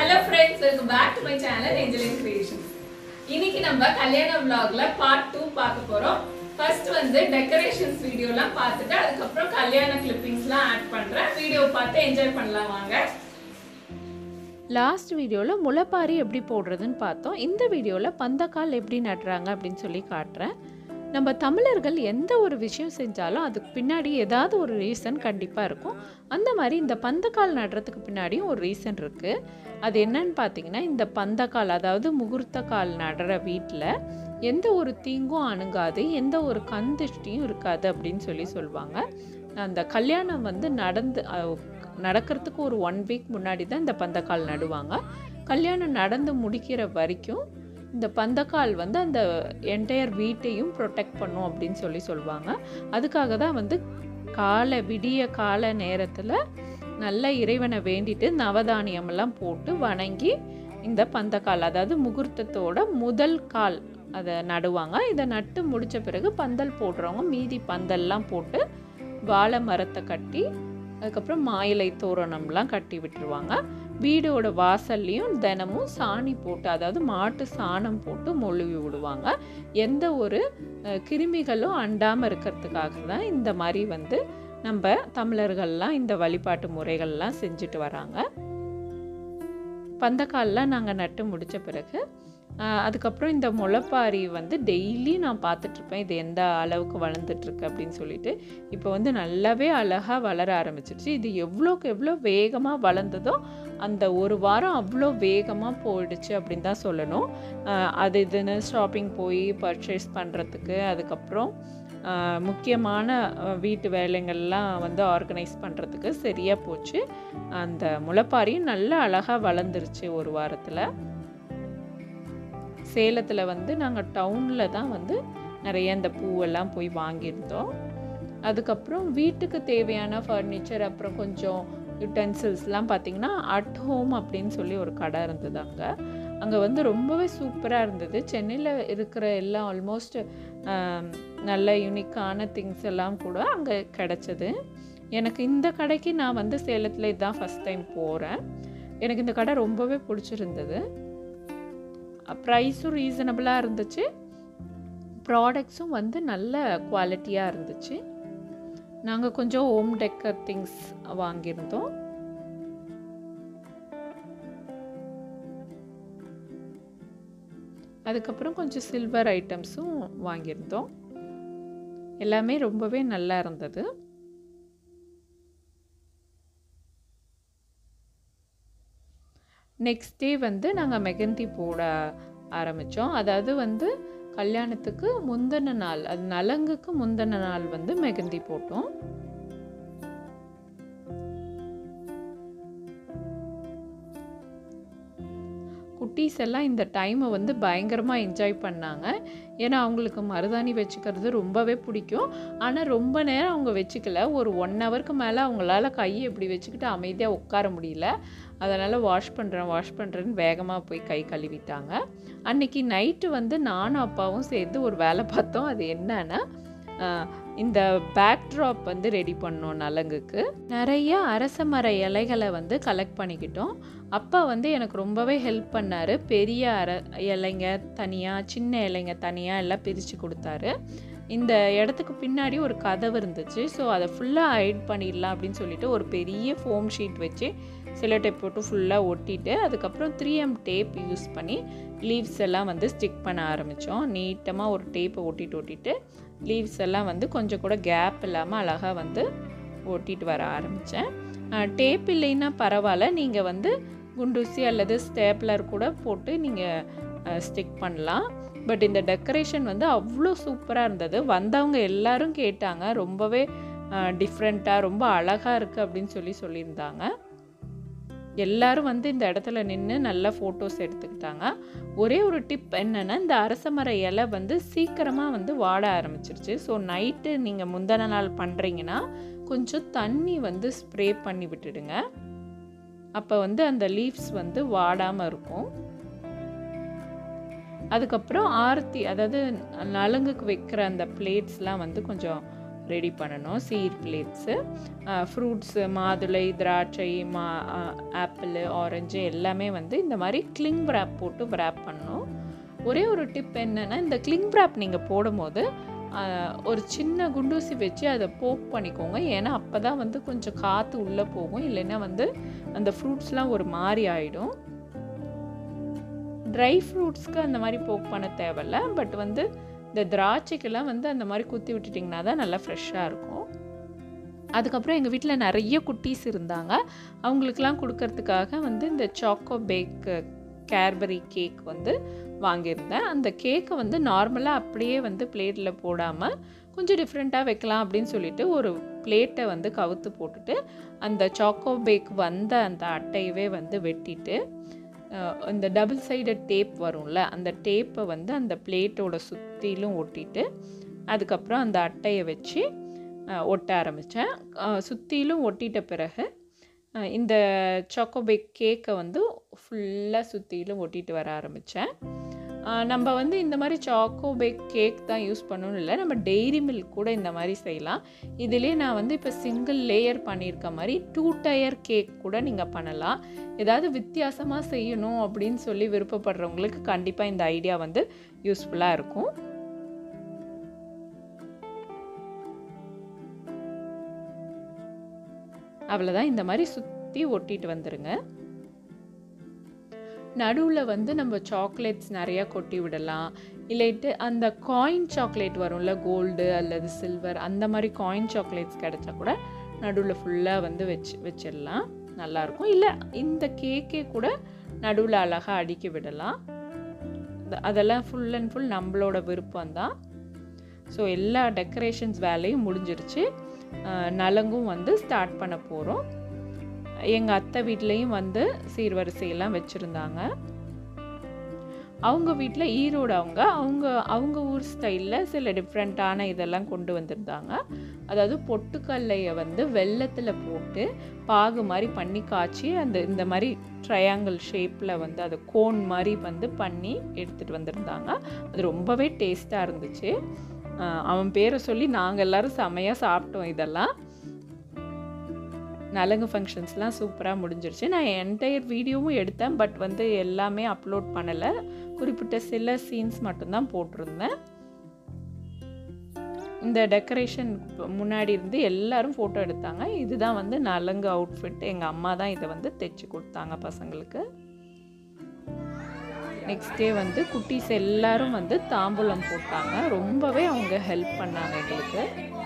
Hello friends welcome back to my channel Angeline creations இன்னைக்கு நம்ம கல்யாண vlogல பார்ட் டூ பார்க்க போறோம் ஃபர்ஸ்ட் வந்து டெக்கரேஷன்ஸ் வீடியோலாம் பார்த்துட்டு அதுக்கப்புறம் கல்யாண கிளிப்பிங்ஸ்லாம் ஆட் பண்றேன் வீடியோ பார்த்து என்ஜாய் பண்ணலாம் வாங்க லாஸ்ட் வீடியோவில் முளைப்பாரி எப்படி போடுறதுன்னு பார்த்தோம் இந்த வீடியோவில் பந்தக்கால் எப்படி நடுறாங்க அப்படின்னு சொல்லி காட்டுறேன் நம்ம தமிழர்கள் எந்த ஒரு விஷயம் செஞ்சாலும் அதுக்கு பின்னாடி ஏதாவது ஒரு ரீசன் கண்டிப்பாக இருக்கும் அந்த மாதிரி இந்த பந்தக்கால் நடுறதுக்கு பின்னாடியும் ஒரு ரீசன் இருக்குது அது என்னன்னு பார்த்தீங்கன்னா இந்த பந்தக்கால் அதாவது முகூர்த்த கால் நடுற வீட்டில் எந்த ஒரு தீங்கும் அணுகாது எந்த ஒரு கந்திஷ்டியும் இருக்காது அப்படின்னு சொல்லி சொல்லுவாங்க அந்த கல்யாணம் வந்து நடந்து அஹ், நடக்கிறதுக்கு ஒரு ஒன் வீக் முன்னாடி தான் இந்த பந்தக்கால் நடுவாங்க கல்யாணம் நடந்து முடிக்கிற வரைக்கும் இந்த பந்தக்கால் வந்து அந்த என்டையர் வீட்டையும் ப்ரொடெக்ட் பண்ணும் அப்படின்னு சொல்லி சொல்லுவாங்க அதுக்காக தான் வந்து காலை விடிய கால நேரத்தில் நல்ல இறைவனை வேண்டிட்டு நவதானியமெல்லாம் போட்டு வணங்கி இந்த பந்தக்கால் அதாவது முகூர்த்தத்தோட முதல் கால் அதை நடுவாங்க இதை நட்டு முடிச்ச பிறகு பந்தல் போடுறவங்க மீதி பந்தல்லாம் போட்டு வாழை மரத்தை கட்டி அதுக்கப்புறம் மாயிலை தோரணம்லாம் கட்டி விட்டுருவாங்க வீடோட வாசல்லையும் தினமும் சாணி போட்டு அதாவது மாட்டு சாணம் போட்டு மொழுவி விடுவாங்க எந்த ஒரு அஹ், கிருமிகளும் அண்டாமல் இருக்கிறதுக்காக தான் இந்த மாதிரி வந்து நம்ம தமிழர்கள்லாம் இந்த வழிபாட்டு முறைகள்லாம் செஞ்சுட்டு வராங்க பந்தக்கால்லாம் நாங்கள் நட்டு முடித்த பிறகு ஆஹ், அதுக்கப்புறம் இந்த முளைப்பாரி வந்து டெய்லி நான் பார்த்துட்ருப்பேன் இது எந்த அளவுக்கு வளர்ந்துட்டுருக்கு அப்படின்னு சொல்லிட்டு இப்போ வந்து நல்லாவே அழகாக வளர ஆரம்பிச்சிருச்சு இது எவ்வளோக்கு எவ்வளோ வேகமாக வளர்ந்ததோ அந்த ஒரு வாரம் அவ்வளோ வேகமாக போயிடுச்சு அப்படின்னு தான் சொல்லணும் ஆஹ், அது இதுன்னு ஷாப்பிங் போய் பர்ச்சேஸ் பண்ணுறதுக்கு அதுக்கப்புறம் ஆஹ், முக்கியமான ஆஹ், வீட்டு வேலைங்கள்லாம் வந்து ஆர்கனைஸ் பண்ணுறதுக்கு சரியாக போச்சு அந்த முளைப்பாரியும் நல்லா அழகாக வளர்ந்துருச்சு ஒரு வாரத்தில் சேலத்தில் வந்து நாங்கள் டவுனில் தான் வந்து நிறைய இந்த பூவெல்லாம் போய் வாங்கியிருந்தோம் அதுக்கப்புறம் வீட்டுக்கு தேவையான ஃபர்னிச்சர் அப்புறம் கொஞ்சம் யுட்டென்சில்ஸ்லாம் பார்த்திங்கன்னா அட் ஹோம் அப்படின்னு சொல்லி ஒரு கடை இருந்தது அங்கே அங்கே வந்து ரொம்பவே சூப்பராக இருந்தது சென்னையில் இருக்கிற எல்லாம் ஆல்மோஸ்ட் நல்ல யூனிக்கான திங்ஸ் எல்லாம் கூட அங்கே கிடச்சிது எனக்கு இந்த கடைக்கு நான் வந்து சேலத்தில் இதுதான் ஃபஸ்ட் டைம் போகிறேன் எனக்கு இந்த கடை ரொம்பவே பிடிச்சிருந்தது ப்ரைஸும் ரீசனபிளாக இருந்துச்சு ப்ராடக்ட்ஸும் வந்து நல்ல குவாலிட்டியாக இருந்துச்சு நாங்கள் கொஞ்சம் ஹோம் டெக்கர் திங்ஸ் வாங்கியிருந்தோம் அதுக்கப்புறம் கொஞ்சம் சில்வர் ஐட்டம்ஸும் வாங்கியிருந்தோம் எல்லாமே ரொம்பவே நல்லா இருந்தது நெக்ஸ்ட் டே வந்து நாங்கள் மெகந்தி போட ஆரம்பித்தோம் அதாவது வந்து கல்யாணத்துக்கு முந்தின நாள் அது நலங்குக்கு முந்தின நாள் வந்து மெகந்தி போட்டோம் குட்டீஸ் எல்லாம் இந்த டைமை வந்து பயங்கரமாக என்ஜாய் பண்ணாங்க ஏன்னா அவங்களுக்கு மருதாணி வச்சுக்கிறது ரொம்பவே பிடிக்கும் ஆனால் ரொம்ப நேரம் அவங்க வச்சுக்கல ஒரு ஒன் ஹவருக்கு மேலே அவங்களால கையை இப்படி வச்சுக்கிட்டு அமைதியாக உட்கார முடியல அதனால் வாஷ் பண்ணுறேன் வாஷ் பண்ணுறேன்னு வேகமாக போய் கை கழுவிட்டாங்க அன்னைக்கு நைட்டு வந்து நானும் அப்பாவும் சேர்ந்து ஒரு வேலை பார்த்தோம் அது என்னன்னா ஆஹ், இந்த பேக்ட்ராப் வந்து ரெடி பண்ணோம் நலங்குக்கு நிறைய அரச மர இலைகளை வந்து கலெக்ட் பண்ணிக்கிட்டோம் அப்பா வந்து எனக்கு ரொம்பவே ஹெல்ப் பண்ணார் பெரிய அர இலைங்க தனியாக சின்ன இலைங்க தனியாக எல்லாம் பிரித்து கொடுத்தாரு இந்த இடத்துக்கு பின்னாடி ஒரு கதவு இருந்துச்சு ஸோ அதை ஃபுல்லாக ஹைட் பண்ணிடலாம் அப்படின்னு சொல்லிட்டு ஒரு பெரிய ஃபோம் ஷீட் வச்சு சில டேப் போட்டு ஃபுல்லாக ஒட்டிட்டு அதுக்கப்புறம் த்ரீ எம் டேப் யூஸ் பண்ணி லீவ்ஸ் எல்லாம் வந்து ஸ்டிக் பண்ண ஆரம்பித்தோம் நீட்டமாக ஒரு டேப்பை ஒட்டிட்டு ஒட்டிட்டு லீவ்ஸ் எல்லாம் வந்து கொஞ்சம் கூட கேப் இல்லாமல் அழகாக வந்து ஒட்டிட்டு வர ஆரம்பித்தேன் டேப் இல்லைன்னா பரவாயில்ல நீங்கள் வந்து குண்டூசி அல்லது ஸ்டேப்லர் கூட போட்டு நீங்கள் ஸ்டிக் பண்ணலாம் பட் இந்த டெக்கரேஷன் வந்து அவ்வளோ சூப்பராக இருந்தது வந்தவங்க எல்லாரும் கேட்டாங்க ரொம்பவே டிஃப்ரெண்ட்டாக ரொம்ப அழகாக இருக்குது அப்படின்னு சொல்லி சொல்லியிருந்தாங்க எல்லாரும் வந்து இந்த இடத்துல நின்று நல்லா ஃபோட்டோஸ் எடுத்துக்கிட்டாங்க ஒரே ஒரு டிப் என்னென்னா இந்த அரச மர இலை வந்து சீக்கிரமாக வந்து வாட ஆரம்பிச்சிருச்சு ஸோ நைட்டு நீங்கள் முந்தின நாள் பண்ணுறீங்கன்னா கொஞ்சம் தண்ணி வந்து ஸ்ப்ரே பண்ணி விட்டுடுங்க அப்போ வந்து அந்த லீவ்ஸ் வந்து வாடாமல் இருக்கும் அதுக்கப்புறம் ஆரத்தி அதாவது நலங்குக்கு வைக்கிற அந்த பிளேட்ஸ்லாம் வந்து கொஞ்சம் ரெடி பண்ணணும் சீட் பிளேட்ஸு ஃப்ரூட்ஸு மாதுளை திராட்சை மா ஆப்பிள் ஆரஞ்சு எல்லாமே வந்து இந்த மாதிரி கிளிங் wrap போட்டு wrap பண்ணணும் ஒரே ஒரு டிப் என்னென்னா இந்த கிளிங் wrap நீங்கள் போடும்போது ஆஹ், ஒரு சின்ன குண்டூசி வச்சு அதை போக் பண்ணிக்கோங்க ஏன்னா அப்போ தான் வந்து கொஞ்சம் காற்று உள்ளே போகும் இல்லைன்னா வந்து அந்த ஃப்ரூட்ஸ்லாம் ஒரு மாதிரி ஆகிடும் ட்ரை ஃப்ரூட்ஸ்க்கு அந்த மாதிரி போக் பண்ண தேவையில்ல பட் வந்து இந்த திராட்சைக்கெல்லாம் வந்து அந்த மாதிரி குத்தி விட்டுட்டிங்கன்னா தான் நல்லா ஃப்ரெஷ்ஷாக இருக்கும் அதுக்கப்புறம் எங்கள் வீட்டில் நிறைய குட்டீஸ் இருந்தாங்க அவங்களுக்கெல்லாம் கொடுக்கறதுக்காக வந்து இந்த சாக்கோ பேக் கேர்பரி கேக் வந்து வாங்கியிருந்தேன் அந்த கேக்கை வந்து நார்மலாக அப்படியே வந்து பிளேட்டில் போடாமல் கொஞ்சம் டிஃப்ரெண்ட்டாக வைக்கலாம் அப்படின்னு சொல்லிட்டு ஒரு பிளேட்டை வந்து கவுத்து போட்டுட்டு அந்த சாக்கோ பேக் வந்த அந்த அட்டையவே வந்து வெட்டிட்டு அஹ், இந்த டபுள் சைடட் டேப் வரும்ல அந்த டேப்பை வந்து அந்த பிளேட்டோட சுற்றிலும் ஒட்டிட்டு அதுக்கப்புறம் அந்த அட்டையை வச்சு அஹ், ஒட்ட ஆரம்பித்தேன் சுற்றிலும் ஒட்டிட்ட பிறகு அஹ், இந்த சாக்கோபேக் கேக்கை வந்து ஃபுல்லாக சுற்றிலும் ஒட்டிட்டு வர ஆரம்பித்தேன் நம்ம வந்து இந்த மாதிரி சாக்கோ பேக் கேக் தான் யூஸ் பண்ணணும் இல்லை நம்ம டெய்ரி மில்க் கூட இந்த மாதிரி செய்யலாம் இதிலே நான் வந்து இப்போ சிங்கிள் லேயர் பண்ணியிருக்க மாதிரி டூ டயர் கேக் கூட நீங்கள் பண்ணலாம் ஏதாவது வித்தியாசமாக செய்யணும் அப்படின்னு சொல்லி விருப்பப்படுறவங்களுக்கு கண்டிப்பாக இந்த ஐடியா வந்து யூஸ்ஃபுல்லாக இருக்கும் அவ்வளோதான் இந்த மாதிரி சுற்றி ஒட்டிட்டு வந்துடுங்க நடுவில் வந்து நம்ம சாக்லேட்ஸ் நிறையா கொட்டி விடலாம் இல்லாட்டு அந்த காயின் சாக்லேட் வரும்ல கோல்டு அல்லது சில்வர் அந்த மாதிரி காயின் சாக்லேட்ஸ் கிடைச்சா கூட நடுவில் ஃபுல்லாக வந்து வச்சு வச்சிடலாம் நல்லாயிருக்கும் இல்லை இந்த கேக்கே கூட நடுவில் அழகாக அடுக்கி விடலாம் இந்த- அதெல்லாம் ஃபுல் அண்ட் ஃபுல் நம்மளோட விருப்பம் தான் ஸோ எல்லா டெக்கரேஷன்ஸ் வேலையும் முடிஞ்சிருச்சு அஹ் நலங்கும் வந்து ஸ்டார்ட் பண்ண போகிறோம் எங்கள் அத்தை வீட்லேயும் வந்து சீர்வரிசையெல்லாம் வச்சுருந்தாங்க அவங்க வீட்டில் ஈரோடு அவங்க அவங்க அவங்க ஊர் ஸ்டைலில் சில டிஃப்ரெண்ட்டான இதெல்லாம் கொண்டு வந்திருந்தாங்க அதாவது பொட்டுக்கல்லையை வந்து வெள்ளத்தில் போட்டு பாகு மாதிரி பண்ணி காய்ச்சி அந்த இந்த மாதிரி ட்ரையாங்கிள் ஷேப்பில் வந்து அதை கோன் மாதிரி வந்து பண்ணி எடுத்துகிட்டு வந்திருந்தாங்க அது ரொம்பவே டேஸ்ட்டாக இருந்துச்சு ஆஹ் அவன் பேரை சொல்லி நாங்கள் எல்லாரும் செமையாக சாப்பிட்டோம் இதெல்லாம் நலங்கு ஃபங்க்ஷன்ஸ்லாம் சூப்பராக முடிஞ்சிருச்சு நான் என்டையர் வீடியோவும் எடுத்தேன் பட் வந்து எல்லாமே அப்லோட் பண்ணலை குறிப்பிட்ட சில சீன்ஸ் மட்டும்தான் போட்டிருந்தேன் இந்த டெக்கரேஷன் முன்னாடி இருந்து எல்லாரும் ஃபோட்டோ எடுத்தாங்க இதுதான் வந்து நலங்கு அவுட்ஃபிட் எங்கள் அம்மா தான் இதை வந்து தைச்சு கொடுத்தாங்க பசங்களுக்கு நெக்ஸ்ட் டே வந்து குட்டீஸ் எல்லாரும் வந்து தாம்பூலம் போட்டாங்க ரொம்பவே அவங்க ஹெல்ப் பண்ணாங்க எங்களுக்கு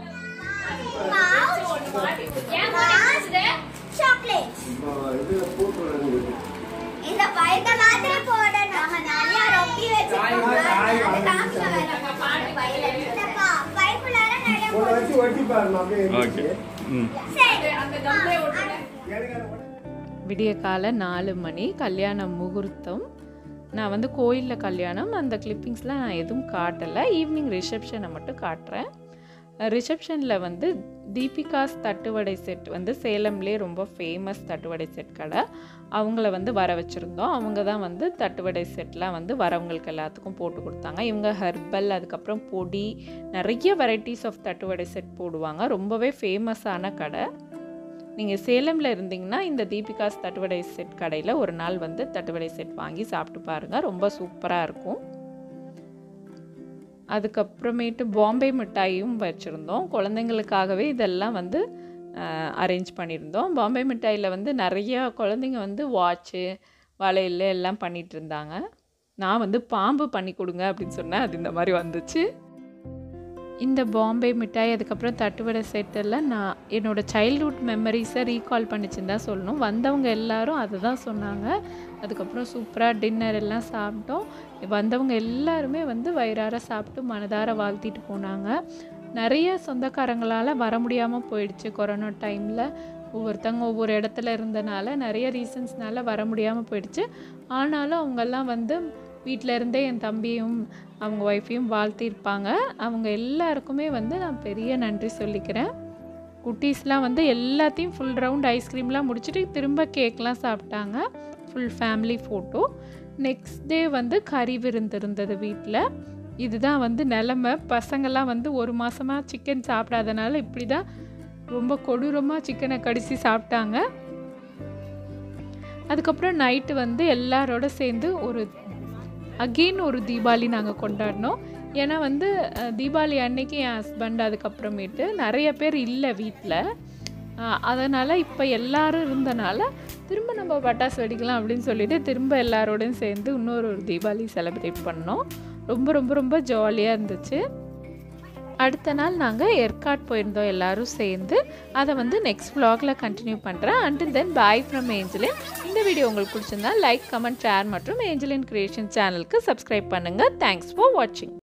சாக்லேட் இதுல போட்டு இந்த பைத்த மாதிரி போடணும் நிறைய ரொட்டி வச்சிருக்கோங்க காய் அது வாங்கி காமிக்க வேணாம். இந்த பா- பைப்புலார நிறைய ஒன்று வச்சு ஒட்டி பாருமா அப்படியே ஓகே இருந்துச்சு. ம் சரி அந்த கம்லே ஒட்டுங்க எனக்கு அது ஒண்ணு- விடிய காலை நாலு மணி கல்யாண முகூர்த்தம் நான் வந்து கோயிலில் கல்யாணம் அந்த கிளிப்பிங்ஸ்லாம் நான் எதுவும் காட்டலை ஈவினிங் ரிசப்ஷனை மட்டும் காட்டுறேன் ரிசப்ஷனில் வந்து தீபிகாஸ் தட்டுவடை செட் வந்து சேலம்லேயே ரொம்ப ஃபேமஸ் தட்டுவடை செட் கடை அவங்கள வந்து வர வச்சுருந்தோம் அவங்க தான் வந்து தட்டுவடை செட்லாம் வந்து வரவங்களுக்கு எல்லாத்துக்கும் போட்டு கொடுத்தாங்க இவங்க ஹெர்பல் அதுக்கப்புறம் பொடி நிறைய வெரைட்டிஸ் ஆஃப் தட்டுவடை செட் போடுவாங்க ரொம்பவே ஃபேமஸான கடை நீங்கள் சேலமில் இருந்தீங்கன்னா இந்த தீபிகாஸ் தட்டுவடை செட் கடையில் ஒரு நாள் வந்து தட்டுவடை செட் வாங்கி சாப்பிட்டு பாருங்கள் ரொம்ப சூப்பராக இருக்கும் அதுக்கப்புறமேட்டு பாம்பே மிட்டாயும் வச்சுருந்தோம் குழந்தைங்களுக்காகவே இதெல்லாம் வந்து அரேஞ்ச் பண்ணியிருந்தோம் பாம்பே மிட்டாயில் வந்து நிறைய குழந்தைங்க வந்து வாட்ச்சு வளையல் எல்லாம் பண்ணிட்டு இருந்தாங்க நான் வந்து பாம்பு பண்ணி கொடுங்க அப்படின்னு சொன்னேன் அது இந்த மாதிரி வந்துச்சு இந்த பாம்பே மிட்டாய் அதுக்கப்புறம் தட்டுவடை செட்டெல்லாம் நான் என்னோடய சைல்ட்ஹுட் மெமரிஸை ரீகால் பண்ணிச்சுன்னு தான் சொல்லணும் வந்தவங்க எல்லாரும் அதை தான் சொன்னாங்க அதுக்கப்புறம் சூப்பராக டின்னர் எல்லாம் சாப்பிட்டோம் வந்தவங்க எல்லாருமே வந்து வயிறார சாப்பிட்டு மனதார வாழ்த்திட்டு போனாங்க நிறைய சொந்தக்காரங்களால் வர முடியாமல் போயிடுச்சு கொரோனா டைமில் ஒவ்வொருத்தவங்க ஒவ்வொரு இடத்துல இருந்தனால நிறைய ரீசன்ஸ்னால வர முடியாமல் போயிடுச்சு ஆனாலும் அவங்கெல்லாம் வந்து வீட்டில் இருந்தே என் தம்பியும் அவங்க ஒய்ஃபையும் வாழ்த்திருப்பாங்க அவங்க எல்லாருக்குமே வந்து நான் பெரிய நன்றி சொல்லிக்கிறேன் குட்டீஸ்லாம் வந்து எல்லாத்தையும் ஃபுல் ரவுண்ட் ஐஸ்கிரீம்லாம் முடிச்சுட்டு திரும்ப கேக்லாம் சாப்பிட்டாங்க full family photo next day வந்து கறி விருந்து இருந்தது வீட்டில் இதுதான் வந்து நிலமை பசங்கள்லாம் வந்து ஒரு மாதமாக சிக்கன் சாப்பிடாதனால இப்படி தான் ரொம்ப கொடூரமாக சிக்கனை கடிச்சு சாப்பிட்டாங்க அதுக்கப்புறம் நைட்டு வந்து எல்லாரோட சேர்ந்து ஒரு அகெயின் ஒரு தீபாவளி நாங்கள் கொண்டாடினோம் ஏன்னா வந்து அஹ், தீபாவளி அன்னைக்கு என் ஹஸ்பண்ட் அதுக்கப்புறமேட்டு நிறைய பேர் இல்லை வீட்டில் அதனால் இப்போ எல்லாரும் இருந்தனால திரும்ப நம்ம பட்டாசு வெடிக்கலாம் அப்படின்னு சொல்லிட்டு திரும்ப எல்லாரோடையும் சேர்ந்து இன்னொரு ஒரு தீபாவளி செலிப்ரேட் பண்ணோம் ரொம்ப ரொம்ப ரொம்ப ஜாலியாக இருந்துச்சு அடுத்த நாள் நாங்கள் ஏற்காட் போயிருந்தோம் எல்லாரும் சேர்ந்து அதை வந்து நெக்ஸ்ட் vlogல கண்டினியூ பண்ணுறேன் அண்டில் தென் பாய் ஃப்ரம் ஏஞ்சலின் இந்த வீடியோ உங்களுக்கு பிடிச்சிருந்தா லைக் கமெண்ட் ஷேர் மற்றும் ஏஞ்சலின் கிரியேஷன் சேனலுக்கு சப்ஸ்கிரைப் பண்ணுங்கள் தேங்க்ஸ் ஃபார் வாட்சிங்